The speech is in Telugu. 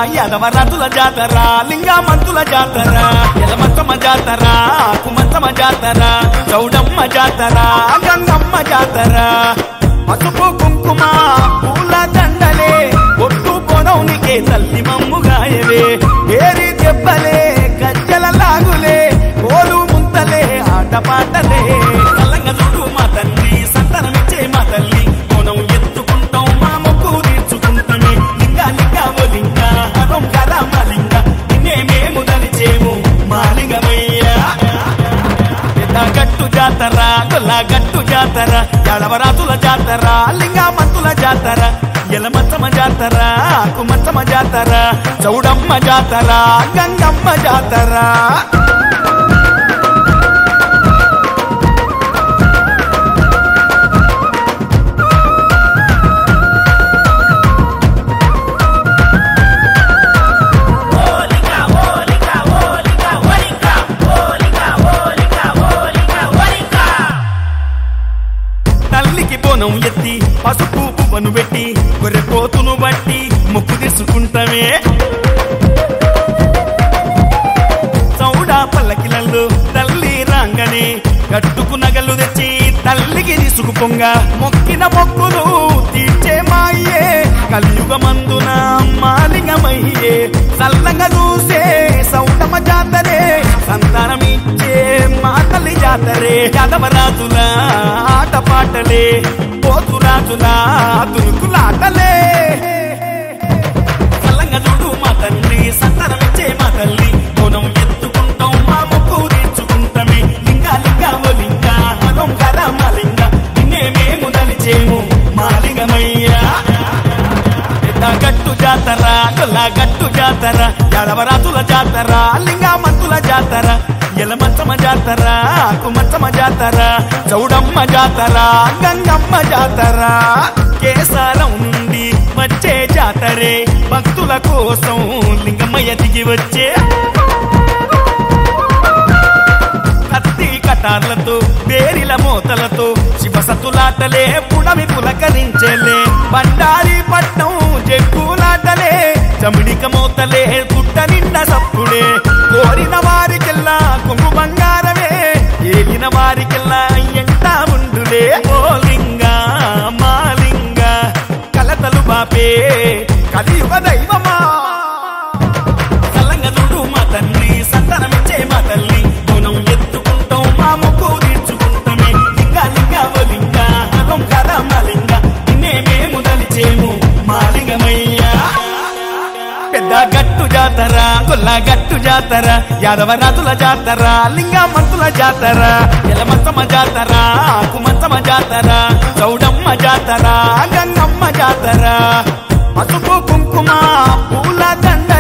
యాదవరాజుల జాతర లింగామంతుల జాతర ఎలమంతమ్మ జాతర కుమంతమ్మ జాతర చౌడమ్మ జాతర గంగమ్మ జాతర పసుపు కుంకుమ పూల దండలే ఒట్టు పొడవునికే తల్లి మమ్ముగాయవే ఏరి దెబ్బలే గజ్జల లాగులే కోలు ముంతలే ఆటపాటలే కలంగ చూడు మా తల్లి సంతానమిచ్చే మా తల్లి కొనం ఎత్తుకుంటాం మా మొక్కు తీర్చుకుంటామే లింగా లింగా ఓ లింగా హరం కదా మా లింగా నిన్నే మేము దలిచేము మా లింగమయ్యా పెద్ద గట్టు జాతర గొల్ల గట్టు జాతర ఎడవరాతుల జాతర లింగామంతుల జాతర ఎలమంచమ జాతర కుమంచమ జాతర చౌడమ్మ జాతర గంగమ్మ జాతర తల్లికి బోనం ఎత్తి పసుపు పువ్వను పెట్టి గొర్రె పోతును బట్టి మొక్కు తీసుకుంటామే చౌడా పల్లకిలల్లో తల్లి రాంగనే కట్టుకు నగలు తెచ్చి తల్లికి తీసుకు పొంగ మొక్కిన మొక్కులు తీర్చే మాయే కలియుగమందున మాలింగమయ్యే చల్లంగా చూసే సౌటమ జాతరే సంతానమిచ్చే మా తల్లి జాతరే యాదవరాజుల ఆట పాటలే పోతురాజుల తురుకులాటలే చల్లంగా చూడు మా తల్లి సంతానమిచ్చే మా తల్లి కోనం ఎత్తుకుంటాం మా మొక్కు తీర్చుకుంటామే లింగా లింగా ఓ లింగా మనం కదా మా లింగ నిన్నే మేము దలిచేము మా లింగమయ్యా పెద్ద గట్టు జాతర గొల్ల గట్టు జాతర ఎడవరాతుల జాతర లింగామంతుల జాతర ఎలమంచమ జాతర కుమంచమ జాతర చౌడమ్మ జాతర గంగమ్మ జాతర కేసారం నుండి వచ్చే జాతరే భక్తుల కోసం లింగమయ్య దిగి వచ్చే కత్తి కటార్లతో బేరిల మోతలతో శివసతులాటలే పుడమి పులకరించేలే బండారి పట్నం జగ్గులాటలే చమిడిక మోతలే పుట్ట నిండా సప్పుడే కోరిన వారికెల్లా కొంగు బంగారమే ఏలిన వారికెల్లా ఎంట ఉండులే ఓ లింగ మా లింగ కలతలు బాపే కలియుగ దైవమా చల్లంగా చూడు మా తల్లి సంతానమిచ్చే మా తల్లి గుణం ఎత్తుకుంటాం మా మొక్కు తీర్చుకుంటామే లింగా లింగా ఓ లింగా హరం కదా మా లింగ నిన్నే మేము దలిచేము మా లింగమయ్యా పెద్ద గట్టు జాతర గొల్ల గట్టు జాతర యాదవరాతుల జాతర లింగామంతుల జాతర ఎలమంతమ జాతర కుమంతమ జాతర చౌడమ్మ జాతర గంగమ్మ జాతర పసుపు కుంకుమ పూల దండ